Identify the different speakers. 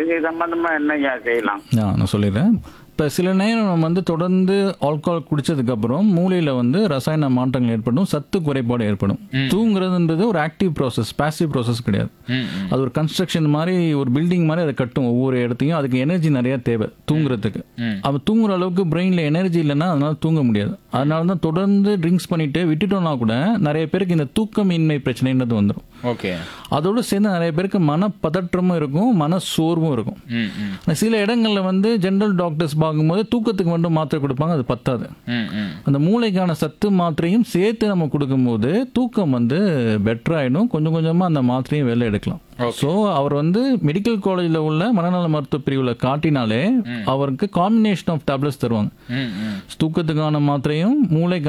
Speaker 1: இதுக்கு சம்பந்தமா என்னய்யா செய்யலாம்
Speaker 2: ஆ நான் சொல்லிடுறேன் இப்போ சில நேரம் நம்ம வந்து தொடர்ந்து ஆல்கஹால் குடிச்சதுக்கப்புறம் மூளையில் வந்து ரசாயன மாற்றங்கள் ஏற்படும் சத்து குறைபாடு ஏற்படும் தூங்குறதுன்றது ஒரு ஆக்டிவ் ப்ராசஸ் பாசிவ் ப்ராசஸ் கிடையாது
Speaker 3: ம், ம்.
Speaker 2: அது ஒரு கன்ஸ்ட்ரக்ஷன் மாதிரி ஒரு பில்டிங் மாதிரி அதை கட்டும் ஒவ்வொரு இடத்தையும் அதுக்கு எனர்ஜி நிறைய தேவை தூங்குறதுக்கு
Speaker 3: ம்.
Speaker 2: அவன் தூங்குற அளவுக்கு பிரெயினில் எனர்ஜி இல்லைன்னா அதனால தூங்க முடியாது அதனால தான் தொடர்ந்து ட்ரிங்க்ஸ் பண்ணிட்டு விட்டுட்டோம்னா கூட நிறைய பேருக்கு இந்த தூக்கமின்மை பிரச்சனைன்றது வந்துடும்
Speaker 3: ஓகே
Speaker 2: அதோடு சேர்ந்து நிறைய பேருக்கு மன பதற்றமும் இருக்கும் மன சோர்வும் இருக்கும்
Speaker 3: ம், ம்.
Speaker 2: சில இடங்கள்ல வந்து ஜென்ரல் டாக்டர்ஸ் பார்க்கும்போது தூக்கத்துக்கு மட்டும் மாத்திரை கொடுப்பாங்க அது பத்தாது
Speaker 3: ம், ம்.
Speaker 2: அந்த மூளைக்கான சத்து மாத்திரையும் சேர்த்து நம்ம கொடுக்கும்போது தூக்கம் வந்து பெட்டர் ஆயிடும் கொஞ்சம் கொஞ்சமா அந்த மாத்திரையும் வெளில எடுக்கலாம் ஸோ அவர் வந்து மெடிக்கல் காலேஜில் உள்ள மனநல மருத்துவ பிரிவில் காட்டினாலே அவருக்கு காம்பினேஷன் ஆஃப் டேப்லெட்ஸ் தருவாங்க
Speaker 3: ம், ம்.
Speaker 2: தூக்கத்துக்கான மாத்திரையும் மூளை